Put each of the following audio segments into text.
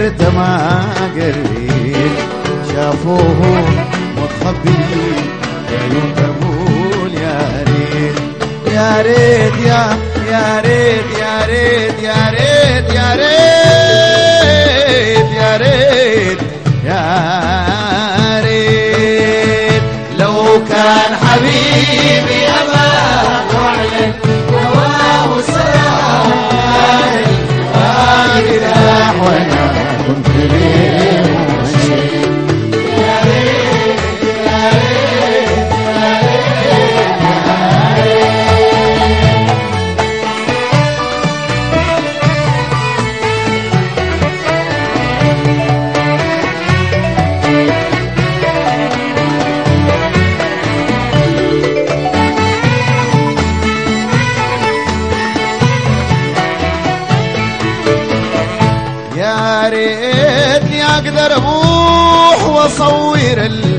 قدرت ما قريت شافوه متخبي عيون تقول يا ريت يا ريت يا يا ريت يا ريت يا ريت يا ريت يا ريت يا ريت لو كان حبيبي أبا وعلن هواه سرار راح وانا كنت ليه ماشي يا ريت يا ريت يا ريت يا ريتني اقدر اروح واصور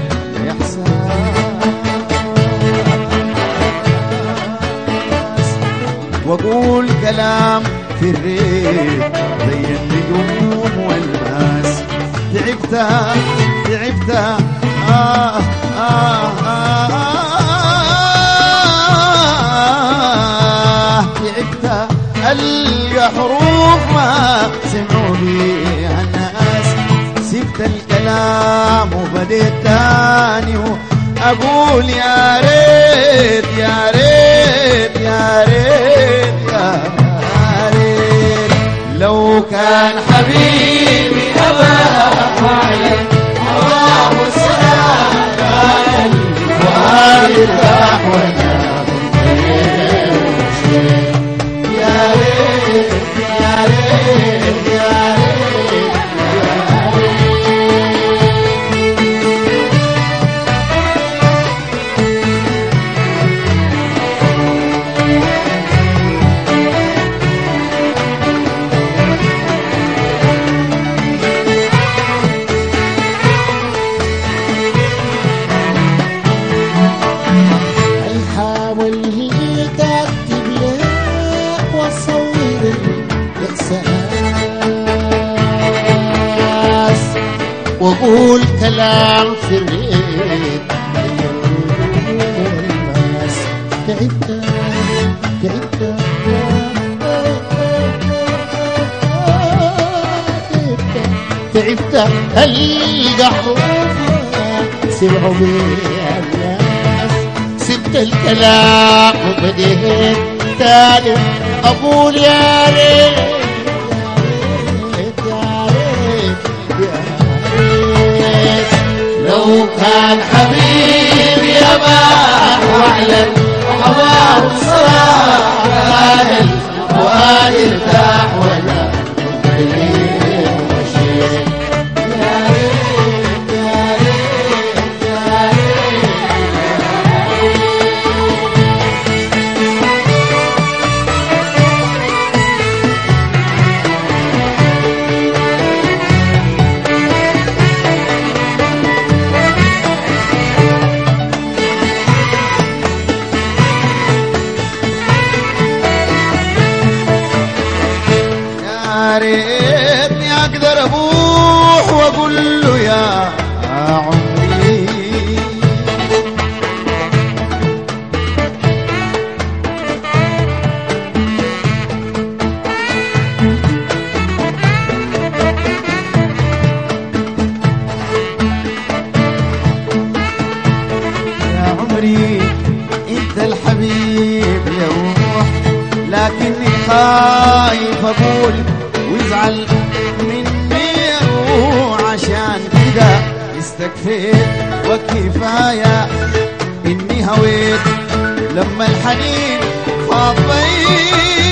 الاحساس واقول كلام في الريت زي النجوم والماس تعبت تعبت آه آه آه آه تعبت ألقى حروف ما سمعوا بيها الناس سبت الكلام وبديت تاني أقول يا ريت يا ريت يا ريت يا ريت لو كان حبيبي أبا وعلم هواه السلام كان الفؤاد يرتاح وانا يا ريت يا ريت يا ريت الحاول هي تكتب لك واصور الاحساس واقول كلام في الريت الناس تعبت تعبت تعبت القى حروفها سمعوا بيها الناس سبت الكلام وبديت تاني اقول يا ريت يا ريت يا ريت لو كان حبيبي أبا واعلم هواه الصراحة كان الفؤاد يرتاح وانا كنت ليه ماشي يا ريت يا ريت يا ريت يا ريتني اقدر ابوح واقول له يا عمري يا عمري انت الحبيب يا روح لكني خايف اقول ويزعل مني وعشان كده استكفيت وكفايه اني هويت لما الحنين فاض بي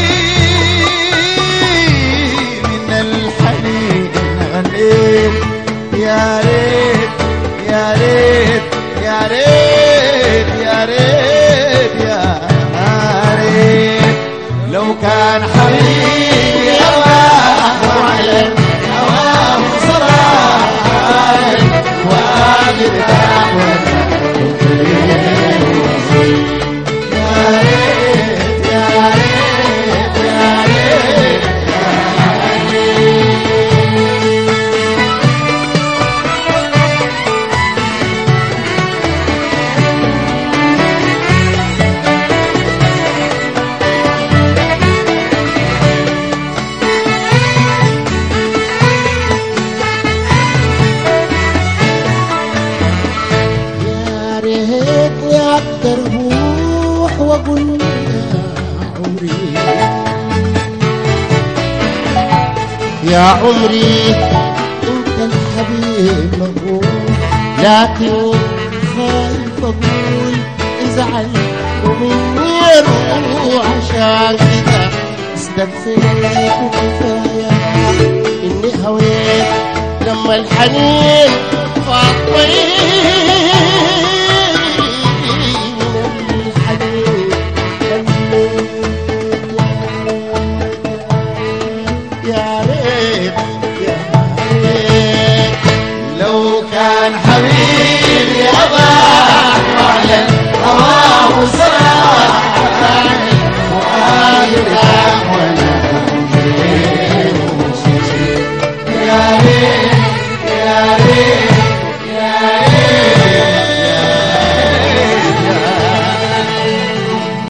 من الحنين غنيت يا ريت يا ريت يا ريت يا ريت يا ريت لو كان حبيبي هواه وعلم هواه صراحة وقادر تحول يا ريت يا ريت اقدر اروح واقول يا عمري يا عمري انت الحبيب مقبول لكن خايف اقول ازعل ومني اروح عشان كذا استغفرت وكفايه اني هويت لما الحنين فاض